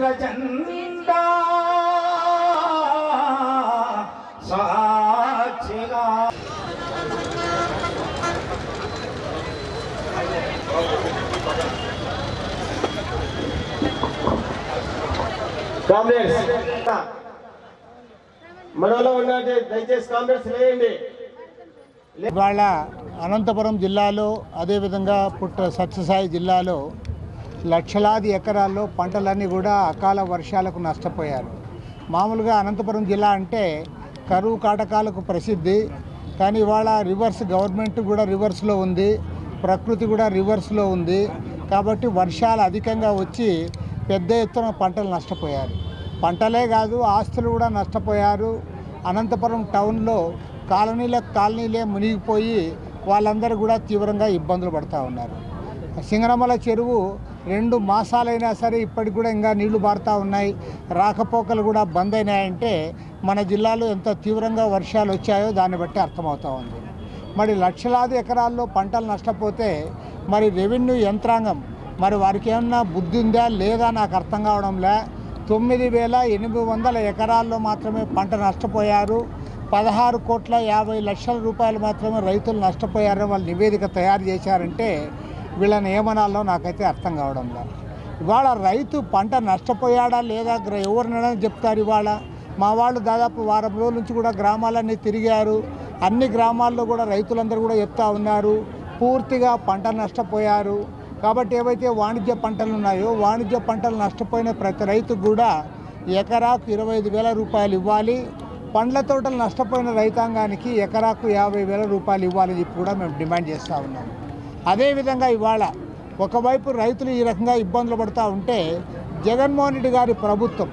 చంద్రచండ సాక్షిగా కామ్రేడ్స్ మనలో ఉన్నట్టు దయచేసి కామ్రేడ్స్ లేయండి ఇవాళ అనంతపురం జిల్లాలో అదేవిధంగా పుట్ట సత్యసాయి జిల్లాలో లక్షలాది ఎకరాల్లో పంటలన్నీ కూడా అకాల వర్షాలకు నష్టపోయారు మామూలుగా అనంతపురం జిల్లా అంటే కరువు కాటకాలకు ప్రసిద్ధి కానీ ఇవాళ రివర్స్ గవర్నమెంట్ కూడా రివర్స్లో ఉంది ప్రకృతి కూడా రివర్స్లో ఉంది కాబట్టి వర్షాలు అధికంగా వచ్చి పెద్ద ఎత్తున పంటలు నష్టపోయారు పంటలే కాదు ఆస్తులు కూడా నష్టపోయారు అనంతపురం టౌన్లో కాలనీల కాలనీలే మునిగిపోయి వాళ్ళందరూ కూడా తీవ్రంగా ఇబ్బందులు పడుతూ ఉన్నారు సింగనమల చెరువు రెండు మాసాలైనా సరే ఇప్పటికి కూడా ఇంకా నీళ్లు బారుతూ ఉన్నాయి రాకపోకలు కూడా బంద్ అయినాయంటే మన జిల్లాలో ఎంత తీవ్రంగా వర్షాలు వచ్చాయో దాన్ని బట్టి అర్థమవుతూ ఉంది మరి లక్షలాది ఎకరాల్లో పంటలు నష్టపోతే మరి రెవెన్యూ యంత్రాంగం మరి వారికి ఏమన్నా బుద్ధి ఉందా లేదా నాకు అర్థం కావడంలే తొమ్మిది వేల ఎనిమిది వందల ఎకరాల్లో మాత్రమే పంట నష్టపోయారు పదహారు కోట్ల యాభై లక్షల రూపాయలు మాత్రమే రైతులు నష్టపోయారని వాళ్ళు నివేదిక తయారు చేశారంటే వీళ్ళని ఏమనాలో నాకైతే అర్థం కావడం లేదు ఇవాళ రైతు పంట నష్టపోయాడా లేదా గ్ర- ఎవరినైనా చెప్తారు ఇవాళ మా వాళ్ళు దాదాపు వారం రోజుల నుంచి కూడా గ్రామాలన్నీ తిరిగారు అన్ని గ్రామాల్లో కూడా రైతులందరూ కూడా చెప్తా ఉన్నారు పూర్తిగా పంట నష్టపోయారు కాబట్టి ఏవైతే వాణిజ్య పంటలు ఉన్నాయో వాణిజ్య పంటలు నష్టపోయిన ప్రతి రైతుకు కూడా ఎకరాకు ఇరవై ఐదు వేల రూపాయలు ఇవ్వాలి పండ్ల తోటలు నష్టపోయిన రైతాంగానికి ఎకరాకు యాభై వేల రూపాయలు ఇవ్వాలని చెప్పి కూడా మేము డిమాండ్ చేస్తూ ఉన్నాం అదేవిధంగా ఇవాళ ఒకవైపు రైతులు ఈ రకంగా ఇబ్బందులు పడుతూ ఉంటే జగన్మోహన్ రెడ్డి గారి ప్రభుత్వం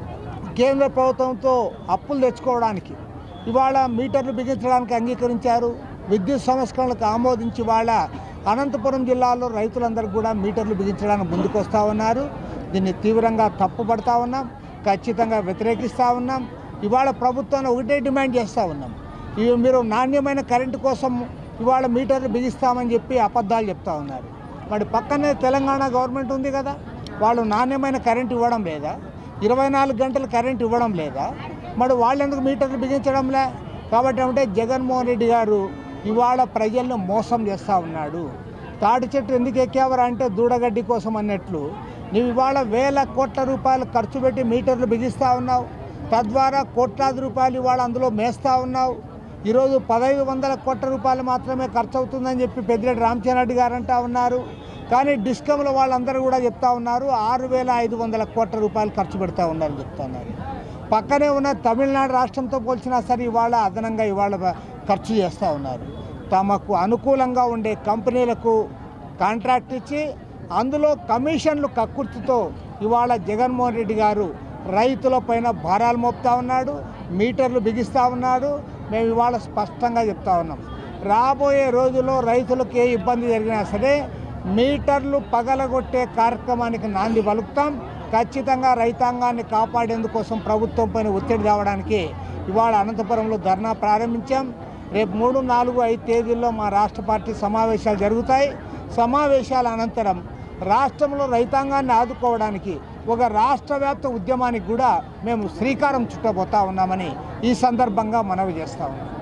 కేంద్ర ప్రభుత్వంతో అప్పులు తెచ్చుకోవడానికి ఇవాళ మీటర్లు బిగించడానికి అంగీకరించారు విద్యుత్ సంస్కరణలకు ఆమోదించి ఇవాళ అనంతపురం జిల్లాలో రైతులందరూ కూడా మీటర్లు బిగించడానికి ముందుకు వస్తూ ఉన్నారు దీన్ని తీవ్రంగా తప్పుపడతా ఉన్నాం ఖచ్చితంగా వ్యతిరేకిస్తూ ఉన్నాం ఇవాళ ప్రభుత్వాన్ని ఒకటే డిమాండ్ చేస్తూ ఉన్నాం ఇవి మీరు నాణ్యమైన కరెంటు కోసం ఇవాళ మీటర్లు బిగిస్తామని చెప్పి అబద్ధాలు చెప్తా ఉన్నారు మరి పక్కనే తెలంగాణ గవర్నమెంట్ ఉంది కదా వాళ్ళు నాణ్యమైన కరెంట్ ఇవ్వడం లేదా ఇరవై నాలుగు గంటలు కరెంట్ ఇవ్వడం లేదా మరి వాళ్ళు ఎందుకు మీటర్లు బిగించడంలే కాబట్టి ఏమంటే జగన్మోహన్ రెడ్డి గారు ఇవాళ ప్రజలను మోసం చేస్తూ ఉన్నాడు తాటి చెట్టు ఎందుకు ఎక్కావరా అంటే దూడగడ్డి కోసం అన్నట్లు నువ్వు ఇవాళ వేల కోట్ల రూపాయలు ఖర్చు పెట్టి మీటర్లు బిగిస్తూ ఉన్నావు తద్వారా కోట్లాది రూపాయలు ఇవాళ అందులో మేస్తూ ఉన్నావు ఈరోజు పదహైదు వందల కోట్ల రూపాయలు మాత్రమే ఖర్చు అవుతుందని చెప్పి పెద్దిరెడ్డి రామచంద్రరెడ్డి గారు అంటా ఉన్నారు కానీ డిస్కంల వాళ్ళందరూ కూడా చెప్తా ఉన్నారు ఆరు వేల ఐదు వందల కోట్ల రూపాయలు ఖర్చు పెడతా ఉన్నారని చెప్తా ఉన్నారు పక్కనే ఉన్న తమిళనాడు రాష్ట్రంతో పోల్చినా సరే ఇవాళ అదనంగా ఇవాళ ఖర్చు చేస్తూ ఉన్నారు తమకు అనుకూలంగా ఉండే కంపెనీలకు కాంట్రాక్ట్ ఇచ్చి అందులో కమిషన్లు కక్కుర్తితో ఇవాళ జగన్మోహన్ రెడ్డి గారు రైతుల పైన భారాలు మోపుతా ఉన్నాడు మీటర్లు బిగిస్తూ ఉన్నాడు మేము ఇవాళ స్పష్టంగా చెప్తా ఉన్నాం రాబోయే రోజుల్లో రైతులకు ఏ ఇబ్బంది జరిగినా సరే మీటర్లు పగలగొట్టే కార్యక్రమానికి నాంది పలుకుతాం ఖచ్చితంగా రైతాంగాన్ని కాపాడేందుకోసం ప్రభుత్వం పైన ఒత్తిడి తేవడానికి ఇవాళ అనంతపురంలో ధర్నా ప్రారంభించాం రేపు మూడు నాలుగు ఐదు తేదీల్లో మా రాష్ట్ర పార్టీ సమావేశాలు జరుగుతాయి సమావేశాల అనంతరం రాష్ట్రంలో రైతాంగాన్ని ఆదుకోవడానికి ఒక రాష్ట్ర వ్యాప్త ఉద్యమానికి కూడా మేము శ్రీకారం చుట్టబోతా ఉన్నామని ఈ సందర్భంగా మనవి చేస్తా ఉన్నాం